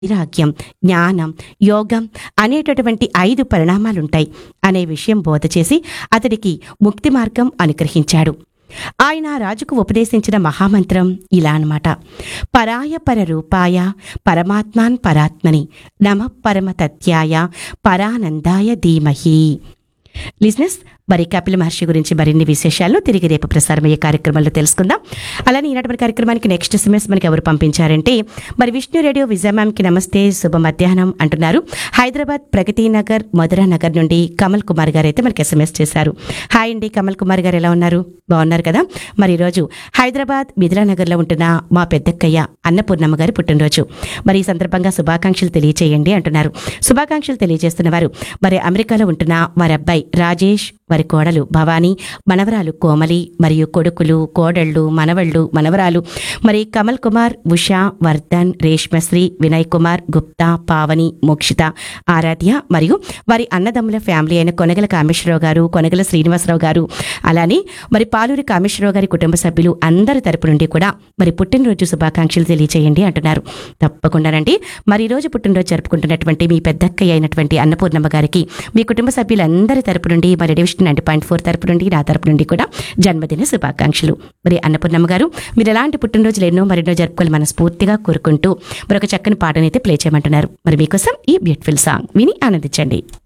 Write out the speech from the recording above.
వైరాగ్యం జ్ఞానం యోగం అనేటటువంటి ఐదు పరిణామాలుంటాయి అనే విషయం బోధ చేసి అతడికి ముక్తి మార్గం అనుగ్రహించాడు ఆయన రాజుకు ఉపదేశించిన మహామంత్రం ఇలా అన్నమాట పరాయ పర రూపాయ పరమాత్మాన్ పరాత్మని నమ పరమ తత్యాయ పరానందాయ ధీమహి లిజినెస్ మరి కపిల మహర్షి గురించి మరిన్ని విశేషాలు తిరిగి రేపు ప్రసారమయ్యే కార్యక్రమంలో తెలుసుకుందాం అలానే ఈనాటి కార్యక్రమానికి నెక్స్ట్ ఎస్ఎంఎస్ మనకి ఎవరు పంపించారంటే మరి విష్ణు రేడియో విజయ మ్యామ్కి నమస్తే శుభ మధ్యాహ్నం అంటున్నారు హైదరాబాద్ ప్రగతి నగర్ మధురా నగర్ నుండి కమల్ కుమార్ గారు అయితే మనకి ఎస్ఎంఎస్ చేశారు హాయ్ అండి కమల్ కుమార్ గారు ఎలా ఉన్నారు బాగున్నారు కదా మరి ఈరోజు హైదరాబాద్ మిథిలా నగర్లో ఉంటున్న మా పెద్దక్కయ్య అన్నపూర్ణమ్మ గారి పుట్టినరోజు మరి ఈ సందర్భంగా శుభాకాంక్షలు తెలియచేయండి అంటున్నారు శుభాకాంక్షలు తెలియజేస్తున్న వారు మరి అమెరికాలో ఉంటున్న వారి అబ్బాయి రాజేష్ వారి కోడలు భవానీ మనవరాలు కోమలి మరియు కొడుకులు కోడళ్ళు మనవళ్ళు మనవరాలు మరి కమల్ కుమార్ ఉషా వర్ధన్ రేష్మశ్రీ వినయ్ కుమార్ గుప్తా పావని మోక్షిత ఆరాధ్య మరియు వారి అన్నదమ్ముల ఫ్యామిలీ అయిన కొనగల కామేశ్వరరావు గారు కొనగల శ్రీనివాసరావు గారు అలానే మరి పాలూరి కామేశ్వరరావు గారి కుటుంబ సభ్యులు అందరి తరపు నుండి కూడా మరి పుట్టినరోజు శుభాకాంక్షలు తెలియచేయండి అంటున్నారు తప్పకుండానండి మరి ఈ రోజు పుట్టినరోజు జరుపుకుంటున్నటువంటి మీ పెద్దక్కయ్య అయినటువంటి అన్నపూర్ణమ్మ గారికి మీ కుటుంబ సభ్యులందరి తరపు నుండి మరి డివిజన్ నైన్టీ పాయింట్ ఫోర్ తరపు నుండి నా తరపు నుండి కూడా జన్మదిన శుభాకాంక్షలు మరి అన్నపూర్ణమ్మ గారు మీరు ఎలాంటి పుట్టినరోజులు ఎన్నో మరెన్నో జరుపుకోవాలి మనస్ఫూర్తిగా కోరుకుంటూ మరొక చక్కని పాటనైతే ప్లే చేయమంటున్నారు మరి మీకోసం ఈ బ్యూటిఫుల్ సాంగ్ విని ఆనందించండి